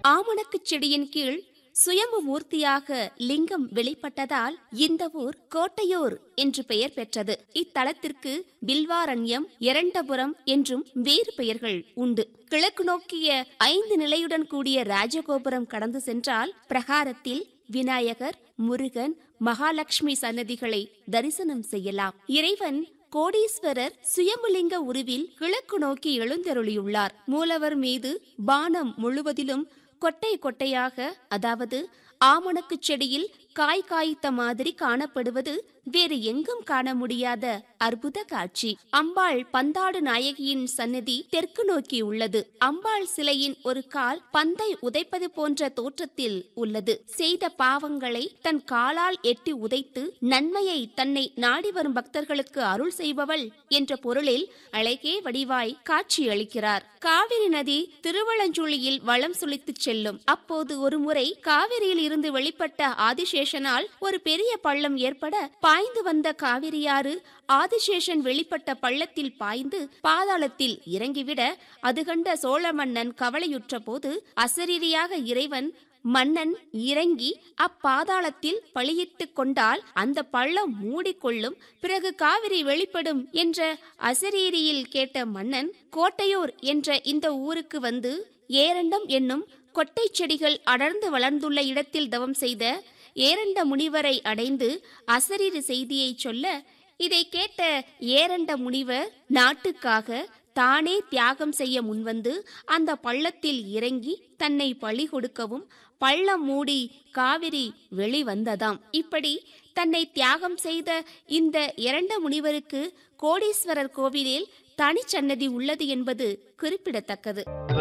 ஆமணக்குச் செடியின் கீழ் சுயம்பு மூர்த்தியாக லிங்கம் வெளிப்பட்டதால் இந்த ஊர் கோட்டையூர் என்று பெயர் பெற்றது இத்தலத்திற்கு பில்வாரண்யம் இரண்டபுரம் என்றும் வேறு பெயர்கள் உண்டு கிழக்கு நோக்கிய ஐந்து நிலையுடன் கூடிய ராஜகோபுரம் கடந்து சென்றால் பிரகாரத்தில் விநாயகர் முருகன் மகாலட்சுமி சன்னதிகளை தரிசனம் செய்யலாம் இறைவன் கோடீஸ்வரர் சுயம்புலிங்க உருவில் கிழக்கு நோக்கி எழுந்தருளியுள்ளார் மூலவர் மீது பானம் முழுவதிலும் கொட்டை கொட்டையாக அதாவது ஆமணக்குச் செடியில் காய் காய்த்த மாதிரி காணப்படுவது வேறு எங்கும் காண முடியாத அற்புத காட்சி அம்பாள் பந்தாடு நாயகியின் சன்னதி தெற்கு நோக்கி உள்ளது அம்பாள் சிலையின் ஒரு கால் பந்தை உதைப்பது போன்ற தோற்றத்தில் உள்ளது செய்த பாவங்களை தன் காலால் எட்டி உதைத்து நன்மையை தன்னை நாடி வரும் பக்தர்களுக்கு அருள் செய்பவள் என்ற பொருளில் அழகே வடிவாய் காட்சியளிக்கிறார் காவிரி நதி திருவளஞ்சுழியில் வளம் சுழித்துச் செல்லும் அப்போது ஒருமுறை காவிரியில் இருந்து வெளிப்பட்ட ஆதிசேஷனால் ஒரு பெரிய பள்ளம் ஏற்பட பாய்ந்து வந்த காவிரியாறு ஆதிசேஷன் வெளிப்பட்ட பள்ளத்தில் பாய்ந்து பாதாளத்தில் இறங்கிவிட அது கண்ட சோழ மன்னன் கவலையுற்ற போது அசரீரியாக இறைவன் மன்னன் இறங்கி அப்பாதாளத்தில் பழியிட்டுக் கொண்டால் அந்த பள்ளம் மூடிக்கொள்ளும் பிறகு காவிரி வெளிப்படும் என்ற அசரீரியில் கேட்ட மன்னன் கோட்டையூர் என்ற இந்த ஊருக்கு வந்து ஏரண்டம் என்னும் கொட்டை செடிகள் அடர்ந்து வளர்ந்துள்ள இடத்தில் தவம் செய்த ஏரண்ட முனிவரை அடைந்து அசரீரி செய்தியை சொல்ல இதை கேட்ட ஏரண்ட முனிவர் நாட்டுக்காக தானே தியாகம் செய்ய முன்வந்து அந்த பள்ளத்தில் இறங்கி தன்னை பழி கொடுக்கவும் பள்ளம் மூடி காவிரி வெளிவந்ததாம் இப்படி தன்னை தியாகம் செய்த இந்த இரண்ட முனிவருக்கு கோடீஸ்வரர் கோவிலில் தனிச்சன்னதி உள்ளது என்பது குறிப்பிடத்தக்கது